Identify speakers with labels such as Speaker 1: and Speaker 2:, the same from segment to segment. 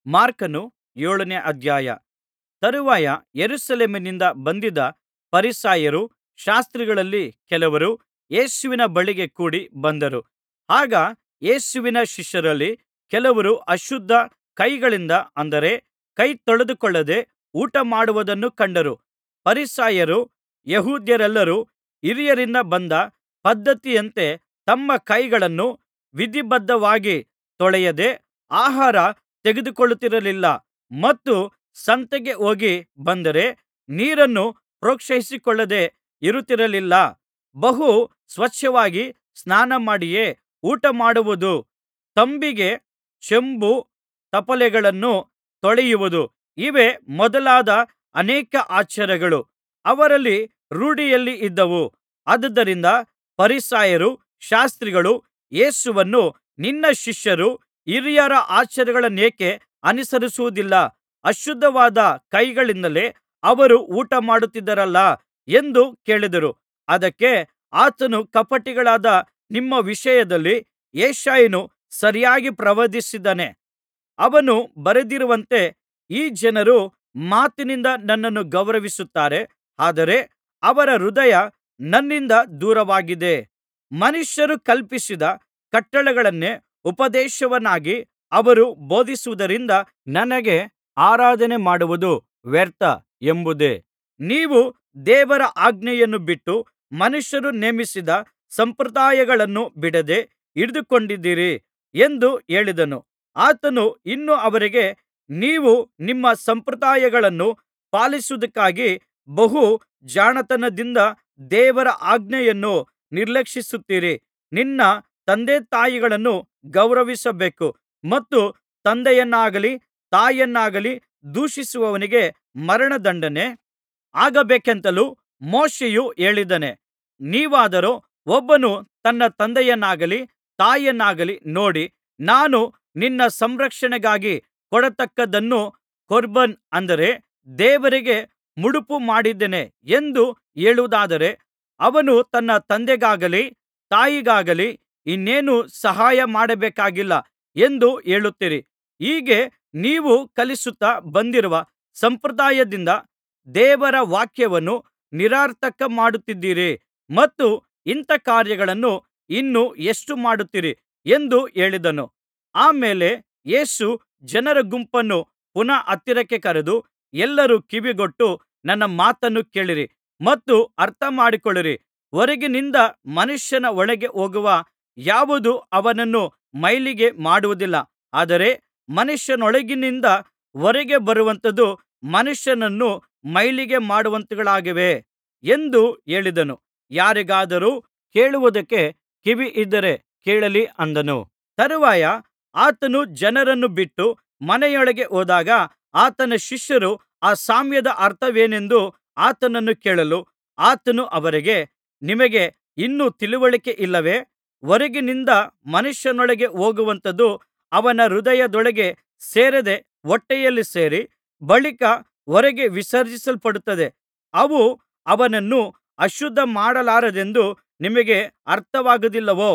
Speaker 1: ಮಾರ್ಕನ ಏಳನೇ ಅಧ್ಯಾಯ ತರುವಾಯ ಯೆರೂಸಲೇಮಿನಿಂದ ಬಂದಿದ್ದ ಫರಿಸಾಯರೂ ಶಾಸ್ತ್ರಿಗಳಲ್ಲಿ ಕೆಲವರು ಯೇಸುವಿನ ಬಳಿಗೆ ಕೂಡಿ ಬಂದರು ಆಗ ಯೇಸುವಿನ ಶಿಷ್ಯರಲ್ಲಿ ಕೆಲವರು ಅಶುದ್ಧ ಕೈಗಳಿಂದ ಅಂದರೆ ಕೈ ತೊಳೆದುಕೊಳ್ಳದೆ ಊಟಮಾಡುವುದನ್ನು ಕಂಡರು ಫರಿಸಾಯರೂ ಯೆಹೂದ್ಯರೆಲ್ಲರೂ ಹಿರಿಯರಿಂದ ಬಂದ ಪದ್ಧತಿಯಂತೆ ತಮ್ಮ ಕೈಗಳನ್ನು ವಿಧಿಬದ್ಧವಾಗಿ ತೊಳೆಯದೆ ಆಹಾರ ತೆಗೆದುಕೊಳ್ಳುತ್ತಿರಲಿಲ್ಲ ಮತ್ತು ಸಂತೆಗೆ ಹೋಗಿ ಬಂದರೆ ನೀರನ್ನು ಪ್ರೋಕ್ಷಿಸಿಕೊಳ್ಳದೆ ಇರುತ್ತಿರಲಿಲ್ಲ ಬಹು ಸ್ವಚ್ಛವಾಗಿ ಸ್ನಾನಮಾಡಿಯೇ ಊಟಮಾಡುವುದು ತಂಬಿಗೆ ಚೆಂಬು ತಪ್ಪಲೆಗಳನ್ನು ತೊಳೆಯುವುದು ಇವೇ ಮೊದಲಾದ ಅನೇಕ ಆಚಾರಗಳು ಅವರಲ್ಲಿ ರೂಢಿಯಲ್ಲಿದ್ದವು ಆದುದರಿಂದ ಫರಿಸಾಯರೂ ಶಾಸ್ತ್ರಿಗಳು ಯೇಸುವನ್ನು ನಿನ್ನ ಶಿಷ್ಯರು ಹಿರಿಯರ ಆಚಾರಗಳನ್ನೇಕೆ ಅನುಸರಿಸುವುದಿಲ್ಲ ಅಶುದ್ಧವಾದ ಕೈಗಳಿಂದಲೇ ಅವರು ಊಟಮಾಡುತ್ತಿದ್ದಾರಲ್ಲಾ ಎಂದು ಕೇಳಿದರು ಅದಕ್ಕೆ ಆತನು ಕಪಟಿಗಳಾದ ನಿಮ್ಮ ವಿಷಯದಲ್ಲಿ ಯೆಶಾಯನು ಸರಿಯಾಗಿ ಪ್ರವಾದಿಸಿದ್ದಾನೆ ಅವನು ಬರೆದಿರುವಂತೆ ಈ ಜನರು ಮಾತಿನಿಂದ ನನ್ನನ್ನು ಗೌರವಿಸುತ್ತಾರೆ ಆದರೆ ಅವರ ಹೃದಯ ನನ್ನಿಂದ ದೂರವಾಗಿದೆ ಮನುಷ್ಯರು ಕಲ್ಪಿಸಿದ ಕಟ್ಟಳೆಗಳನ್ನೇ ಉಪದೇಶವನ್ನಾಗಿ ಅವರು ಬೋಧಿಸುವುದರಿಂದ ನನಗೆ ಆರಾಧನೆ ಮಾಡುವುದು ವ್ಯರ್ಥ ಎಂಬುದೇ ನೀವು ದೇವರ ಆಜ್ಞೆಯನ್ನು ಬಿಟ್ಟು ಮನುಷ್ಯರು ನೇಮಿಸಿದ ಸಂಪ್ರದಾಯಗಳನ್ನು ಬಿಡದೆ ಹಿಡಿದುಕೊಂಡಿದ್ದೀರಿ ಎಂದು ಹೇಳಿದನು ಆತನು ಇನ್ನೂ ಅವರಿಗೆ ನೀವು ನಿಮ್ಮ ಸಂಪ್ರದಾಯಗಳನ್ನು ಪಾಲಿಸುವುದಕ್ಕಾಗಿ ಬಹು ಜಾಣತನದಿಂದ ದೇವರ ಆಜ್ಞೆಯನ್ನು ನಿರ್ಲಕ್ಷಿಸುತ್ತೀರಿ ನಿನ್ನ ತಂದೆತಾಯಿಗಳನ್ನು ಗೌರವಿಸಬೇಕು ಮತ್ತು ತಂದೆಯನ್ನಾಗಲಿ ತಾಯಿಯನ್ನಾಗಲಿ ದೂಷಿಸುವವನಿಗೆ ಮರಣದಂಡನೆ ಆಗಬೇಕೆಂತಲೂ ಮೋಶೆಯು ಹೇಳಿದ್ದಾನೆ ನೀವಾದರೋ ಒಬ್ಬನು ತನ್ನ ತಂದೆಯನ್ನಾಗಲಿ ತಾಯಿಯನ್ನಾಗಲಿ ನೋಡಿ ನಾನು ನಿನ್ನ ಸಂರಕ್ಷಣೆಗಾಗಿ ಕೊಡತಕ್ಕದ್ದನ್ನು ಕೊರ್ಬಾನ್ ಅಂದರೆ ದೇವರಿಗೆ ಮುಡುಪು ಮಾಡಿದ್ದೇನೆ ಎಂದು ಹೇಳುವುದಾದರೆ ಅವನು ತನ್ನ ತಂದೆಗಾಗಲಿ ತಾಯಿಗಾಗಲಿ ಇನ್ನೇನೂ ಸಹಾಯ ಮಾಡಬೇಕಾಗಿಲ್ಲ ಎಂದು ಹೇಳುತ್ತೀರಿ ಹೀಗೆ ನೀವು ಕಲಿಸುತ್ತಾ ಬಂದಿರುವ ಸಂಪ್ರದಾಯದಿಂದ ದೇವರ ವಾಕ್ಯವನ್ನು ನಿರರ್ಥಕ ಮಾಡುತ್ತಿದ್ದೀರಿ ಮತ್ತು ಇಂಥ ಕಾರ್ಯಗಳನ್ನು ಇನ್ನು ಎಷ್ಟು ಮಾಡುತ್ತೀರಿ ಎಂದು ಹೇಳಿದನು ಆ ಮೇಲೆ ಯೇಸು ಜನರ ಗುಂಪನ್ನು ಪುನಃ ಹತ್ತಿರಕ್ಕೆ ಕರೆದು ಎಲ್ಲರೂ ಕಿವಿಗೊಟ್ಟು ನನ್ನ ಮಾತನ್ನು ಕೇಳಿರಿ ಮತ್ತು ಅರ್ಥಮಾಡಿಕೊಳ್ಳಿರಿ ಹೊರಗಿನಿಂದ ಮನುಷ್ಯನ ಒಳಗೆ ಹೋಗುವ ಯಾವುದೂ ಅವನನ್ನು ಮೈಲಿಗೆ ಮಾಡುವುದಿಲ್ಲ ಆದರೆ ಮನುಷ್ಯನೊಳಗಿನಿಂದ ಹೊರಗೆ ಬರುವಂಥದ್ದು ಮನುಷ್ಯನನ್ನು ಮೈಲಿಗೆ ಮಾಡುವಂಥವುಗಳಾಗಿವೆ ಎಂದು ಹೇಳಿದನು ಯಾರಿಗಾದರೂ ಕೇಳುವುದಕ್ಕೆ ಕಿವಿಯಿದ್ದರೆ ಕೇಳಲಿ ಅಂದನು ತರುವಾಯ ಆತನು ಜನರನ್ನು ಬಿಟ್ಟು ಮನೆಯೊಳಗೆ ಹೋದಾಗ ಆತನ ಶಿಷ್ಯರು ಆ ಸಾಮ್ಯದ ಅರ್ಥವೇನೆಂದು ಆತನನ್ನು ಕೇಳಲು ಆತನು ಅವರಿಗೆ ನಿಮಗೆ ಇನ್ನೂ ತಿಳಿವಳಿಕೆ ಇಲ್ಲವೇ ಹೊರಗಿನಿಂದ ಮನುಷ್ಯನೊಳಗೆ ಹೋಗುವಂಥದ್ದು ಅವನ ಹೃದಯದೊಳಗೆ ಸೇರದೆ ಹೊಟ್ಟೆಯಲ್ಲಿ ಸೇರಿ ಬಳಿಕ ಹೊರಗೆ ವಿಸರ್ಜಿಸಲ್ಪಡುತ್ತದೆ ಅವು ಅವನನ್ನು ಅಶುದ್ಧ ಮಾಡಲಾರದೆಂದು ನಿಮಗೆ ಅರ್ಥವಾಗುವುದಿಲ್ಲವೋ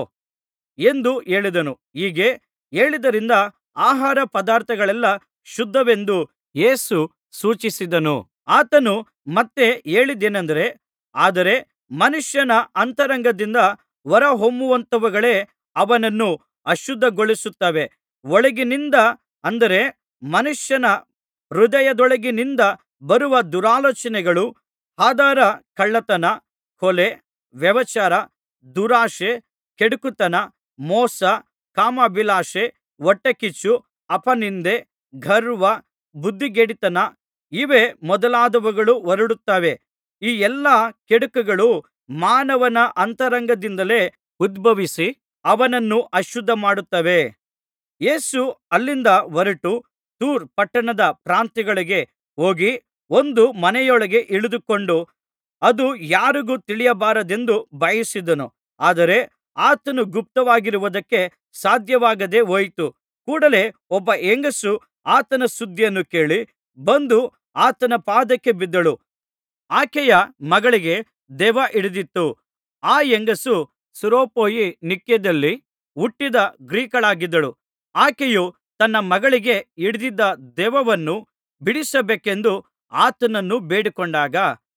Speaker 1: ಎಂದು ಹೇಳಿದನು ಹೀಗೆ ಹೇಳಿದ್ದರಿಂದ ಆಹಾರ ಪದಾರ್ಥಗಳೆಲ್ಲಾ ಶುದ್ಧವೆಂದು ಯೇಸು ಸೂಚಿಸಿದನು ಆತನು ಮತ್ತೆ ಹೇಳಿದ್ದೇನೆಂದರೆ ಆದರೆ ಮನುಷ್ಯನ ಅಂತರಂಗದಿಂದ ಹೊರಹೊಮ್ಮುವಂಥವುಗಳೇ ಅವನನ್ನು ಅಶುದ್ಧಗೊಳಿಸುತ್ತವೆ ಒಳಗಿನಿಂದ ಅಂದರೆ ಮನುಷ್ಯನ ಹೃದಯದೊಳಗಿನಿಂದ ಬರುವ ದುರಾಲೋಚನೆಗಳು ಆಧಾರ ಕಳ್ಳತನ ಕೊಲೆ ವ್ಯಭಿಚಾರ ದುರಾಶೆ ಕೆಡುಕುತನ ಮೋಸ ಕಾಮಾಭಿಲಾಷೆ ಹೊಟ್ಟೆಕಿಚ್ಚು ಅಪನಿಂದೆ ಗರ್ವ ಬುದ್ಧಿಗೇಡಿತನ ಇವೇ ಮೊದಲಾದವುಗಳು ಹೊರಡುತ್ತವೆ ಈ ಎಲ್ಲಾ ಕೆಡುಕುಗಳು ಮಾನವನ ಅಂತರಂಗದಿಂದಲೇ ಉದ್ಭವಿಸಿ ಅವನನ್ನು ಅಶುದ್ಧಮಾಡುತ್ತವೆ ಯೇಸು ಅಲ್ಲಿಂದ ಹೊರಟು ತೂರ್ ಪಟ್ಟಣದ ಪ್ರಾಂತ್ಯಗಳಿಗೆ ಹೋಗಿ ಒಂದು ಮನೆಯೊಳಗೆ ಇಳಿದುಕೊಂಡು ಅದು ಯಾರಿಗೂ ತಿಳಿಯಬಾರದೆಂದು ಬಯಸಿದನು ಆದರೆ ಆತನು ಗುಪ್ತವಾಗಿರುವುದಕ್ಕೆ ಸಾಧ್ಯವಾಗದೆ ಹೋಯಿತು ಕೂಡಲೆ ಒಬ್ಬ ಹೆಂಗಸು ಆತನ ಸುದ್ದಿಯನ್ನು ಕೇಳಿ ಬಂದು ಆತನ ಪಾದಕ್ಕೆ ಬಿದ್ದಳು ಆಕೆಯ ಮಗಳಿಗೆ ದೆವ್ವ ಹಿಡಿದಿತ್ತು ಆ ಹೆಂಗಸು ಸುರೋಪೊಯಿನಿಕ್ಯದಲ್ಲಿ ಹುಟ್ಟಿದ ಗ್ರೀಕಳಾಗಿದ್ದಳು ಆಕೆಯು ತನ್ನ ಮಗಳಿಗೆ ಹಿಡಿದಿದ್ದ ದೆವ್ವವನ್ನು ಬಿಡಿಸಬೇಕೆಂದು ಆತನನ್ನು ಬೇಡಿಕೊಂಡಾಗ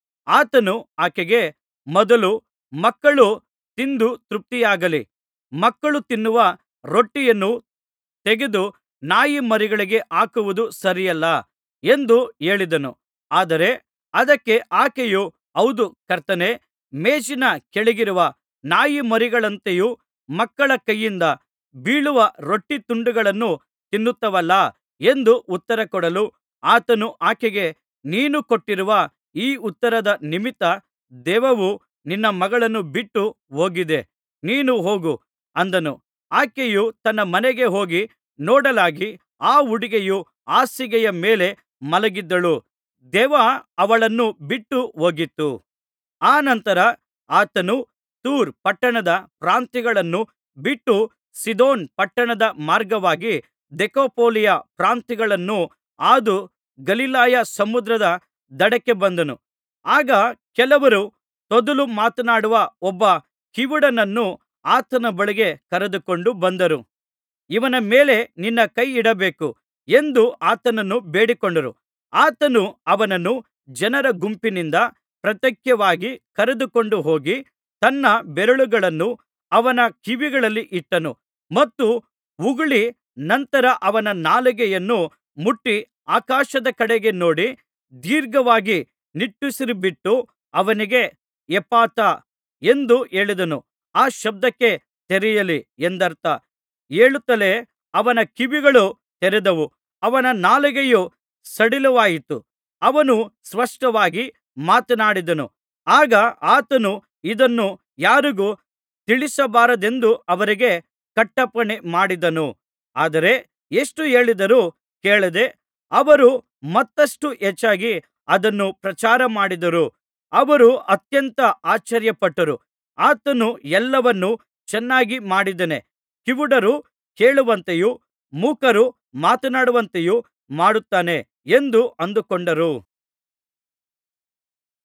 Speaker 1: ಆತನು ಆಕೆಗೆ ಮೊದಲು ಮಕ್ಕಳು ತಿಂದು ತೃಪ್ತಿಯಾಗಲಿ ಮಕ್ಕಳು ತಿನ್ನುವ ರೊಟ್ಟಿಯನ್ನು ತೆಗೆದು ನಾಯಿಮರಿಗಳಿಗೆ ಹಾಕುವುದು ಸರಿಯಲ್ಲ ಎಂದು ಹೇಳಿದನು ಆದರೆ ಅದಕ್ಕೆ ಆಕೆಯು ಹೌದು ಕರ್ತನೇ ಮೇಜಿನ ಕೆಳಗಿರುವ ನಾಯಿಮರಿಗಳಂತೆಯೂ ಮಕ್ಕಳ ಕೈಯಿಂದ ಬೀಳುವ ರೊಟ್ಟಿ ತುಂಡುಗಳನ್ನು ತಿನ್ನುತ್ತವಲ್ಲಾ ಎಂದು ಉತ್ತರಕೊಡಲು ಆತನು ಆಕೆಗೆ ನೀನು ಕೊಟ್ಟಿರುವ ಈ ಉತ್ತರದ ನಿಮಿತ್ತ ದೆವ್ವವು ನಿನ್ನ ಮಗಳನ್ನು ಬಿಟ್ಟು ಹೋಗಿದೆ ನೀನು ಹೋಗು ಅಂದನು ಆಕೆಯು ತನ್ನ ಮನೆಗೆ ಹೋಗಿ ನೋಡಲಾಗಿ ಆ ಹುಡುಗಿಯು ಹಾಸಿಗೆಯ ಮೇಲೆ ಮಲಗಿದ್ದಳು ದೆವ್ವ ಅವಳನ್ನು ಬಿಟ್ಟು ಹೋಗಿತ್ತು ಅನಂತರ ಆತನು ತೂರ್ ಪಟ್ಟಣದ ಪ್ರಾಂತ್ಯಗಳನ್ನು ಬಿಟ್ಟು ಸೀದೋನ್ ಪಟ್ಟಣದ ಮಾರ್ಗವಾಗಿ ದೆಕಪೊಲಿಯ ಪ್ರಾಂತ್ಯಗಳನ್ನು ಹಾದು ಗಲಿಲಾಯ ಸಮುದ್ರದ ದಡಕ್ಕೆ ಬಂದನು ಆಗ ಕೆಲವರು ತೊದಲು ಮಾತನಾಡುವ ಒಬ್ಬ ಕಿವುಡನನ್ನು ಆತನ ಬಳಿಗೆ ಕರೆದುಕೊಂಡು ಬಂದರು ಇವನ ಮೇಲೆ ನಿನ್ನ ಕೈಯಿಡಬೇಕು ಎಂದು ಆತನನ್ನು ಬೇಡಿಕೊಂಡರು ಆತನು ಅವನನ್ನು ಜನರ ಗುಂಪಿನಿಂದ ಪ್ರತ್ಯೇಕವಾಗಿ ಕರೆದುಕೊಂಡು ಹೋಗಿ ತನ್ನ ಬೆರಳುಗಳನ್ನು ಅವನ ಕಿವಿಗಳಲ್ಲಿ ಇಟ್ಟನು ಮತ್ತು ಉಗುಳಿ ನಂತರ ಅವನ ನಾಲಿಗೆಯನ್ನು ಮುಟ್ಟಿ ಆಕಾಶದ ಕಡೆಗೆ ನೋಡಿ ದೀರ್ಘವಾಗಿ ನಿಟ್ಟುಸಿರುಬಿಟ್ಟು ಅವನಿಗೆ ಎಪ್ಫತಾ ಎಂದು ಹೇಳಿದನು ಆ ಶಬ್ದಕ್ಕೆ ತೆರೆಯಲಿ ಎಂದರ್ಥ ಹೇಳುತ್ತಲೇ ಅವನ ಕಿವಿಗಳು ತೆರೆದವು ಅವನ ನಾಲಿಗೆಯು ಸಡಿಲವಾಯಿತು ಅವನು ಸ್ಪಷ್ಟವಾಗಿ ಮಾತನಾಡಿದನು ಆಗ ಆತನು ಇದನ್ನು ಯಾರಿಗೂ ತಿಳಿಸಬಾರದೆಂದು ಅವರಿಗೆ ಕಟ್ಟಪ್ಪಣೆ ಮಾಡಿದನು ಆದರೆ ಎಷ್ಟು ಹೇಳಿದರೂ ಕೇಳದೆ ಅವರು ಮತ್ತಷ್ಟು ಹೆಚ್ಚಾಗಿ ಅದನ್ನು ಪ್ರಚಾರಮಾಡಿದರು ಅವರು ಅತ್ಯಂತ ಆಶ್ಚರ್ಯಪಟ್ಟರು ಆತನು ಎಲ್ಲವನ್ನೂ ಚೆನ್ನಾಗಿ ಮಾಡಿದ್ದಾನೆ ಕಿವುಡರು ಕೇಳುವಂತೆಯೂ ಮೂಕರು ಮಾತನಾಡುವಂತೆಯೂ ಮಾಡುತ್ತಾನೆ ಎಂದು ಅಂದುಕೊಂಡರು